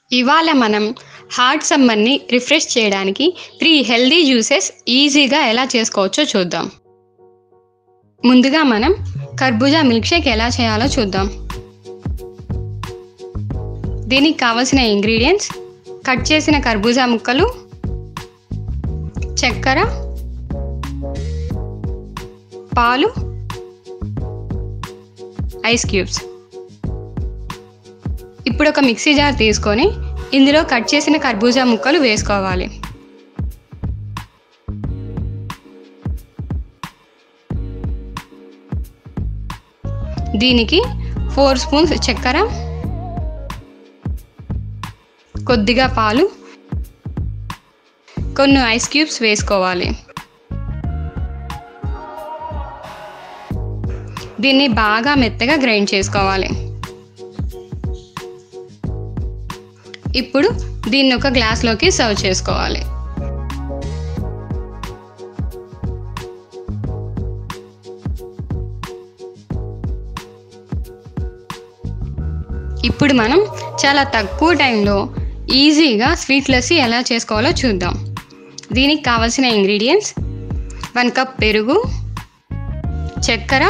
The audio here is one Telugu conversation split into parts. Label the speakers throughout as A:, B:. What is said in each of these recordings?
A: ఇవాళ మనం హార్ట్ సమ్మర్ని రిఫ్రెష్ చేయడానికి త్రీ హెల్దీ జ్యూసెస్ ఈజీగా ఎలా చేసుకోవచ్చో చూద్దాం ముందుగా మనం కర్బూజా మిల్క్ షేక్ ఎలా చేయాలో చూద్దాం దీనికి కావలసిన ఇంగ్రీడియంట్స్ కట్ చేసిన కర్బూజా ముక్కలు చక్కెర పాలు ఐస్ క్యూబ్స్ ఇప్పుడు ఒక మిక్సీ జార్ తీసుకొని ఇందులో కట్ చేసిన కర్బూజా ముక్కలు వేసుకోవాలి దీనికి ఫోర్ స్పూన్స్ చక్కెర కొద్దిగా పాలు కొన్ని ఐస్ క్యూబ్స్ వేసుకోవాలి దీన్ని బాగా మెత్తగా గ్రైండ్ చేసుకోవాలి ఇప్పుడు దీన్ని ఒక గ్లాస్లోకి సర్వ్ చేసుకోవాలి ఇప్పుడు మనం చాలా తక్కువ టైంలో ఈజీగా స్వీట్ లస్సీ ఎలా చేసుకోవాలో చూద్దాం దీనికి కావలసిన ఇంగ్రీడియంట్స్ వన్ కప్ పెరుగు చక్కెర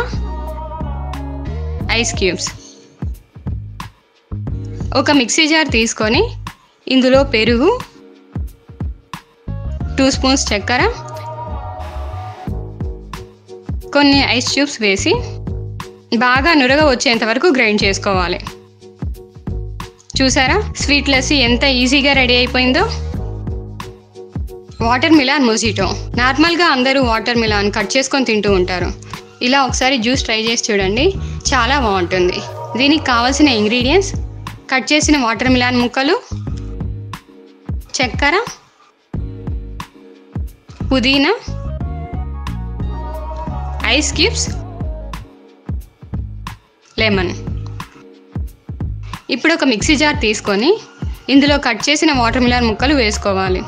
A: ఐస్ క్యూబ్స్ ఒక మిక్సీ జార్ తీసుకొని ఇందులో పెరుగు టూ స్పూన్స్ చక్కెర కొన్ని ఐస్ క్యూబ్స్ వేసి బాగా నురగ వచ్చేంత వరకు గ్రైండ్ చేసుకోవాలి చూసారా స్వీట్ లస్సీ ఎంత ఈజీగా రెడీ అయిపోయిందో వాటర్ మిలాన్ మొజిటో నార్మల్గా అందరూ వాటర్ మిలాన్ కట్ చేసుకొని తింటూ ఉంటారు ఇలా ఒకసారి జ్యూస్ ట్రై చేసి చూడండి చాలా బాగుంటుంది దీనికి కావాల్సిన ఇంగ్రీడియంట్స్ కట్ చేసిన వాటర్ మిలాన్ ముక్కలు చక్కెర పుదీనా ఐస్ క్యూబ్స్ లెమన్ ఇప్పుడు ఒక మిక్సీ జార్ తీసుకొని ఇందులో కట్ చేసిన వాటర్ మిలాన్ ముక్కలు వేసుకోవాలి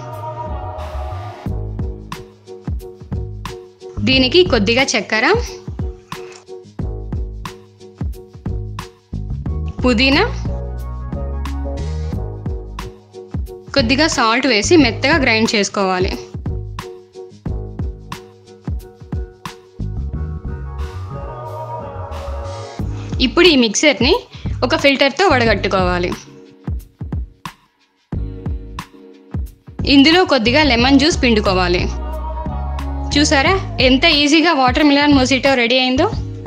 A: దీనికి కొద్దిగా చక్కెర పుదీనా కొద్దిగా సాల్ట్ వేసి మెత్తగా గ్రైండ్ చేసుకోవాలి ఇప్పుడు ఈ మిక్సర్ని ఒక ఫిల్టర్తో వడగట్టుకోవాలి ఇందులో కొద్దిగా లెమన్ జ్యూస్ పిండుకోవాలి చూసారా ఎంత ఈజీగా వాటర్ మిలాన్ మొజిటో రెడీ అయిందో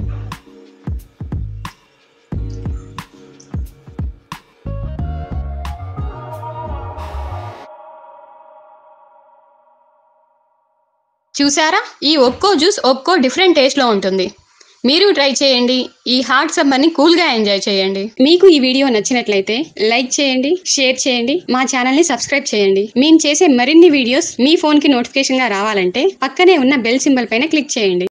A: చూసారా ఈ ఒక్కో జ్యూస్ ఒక్కో డిఫరెంట్ టేస్ట్లో ఉంటుంది మీరు ట్రై చేయండి ఈ హాట్ సమ్మర్ని కూల్గా ఎంజాయ్ చేయండి మీకు ఈ వీడియో నచ్చినట్లయితే లైక్ చేయండి షేర్ చేయండి మా ఛానల్ని సబ్స్క్రైబ్ చేయండి మేము చేసే మరిన్ని వీడియోస్ మీ ఫోన్కి నోటిఫికేషన్గా రావాలంటే పక్కనే ఉన్న బెల్ సింబల్ పైన క్లిక్ చేయండి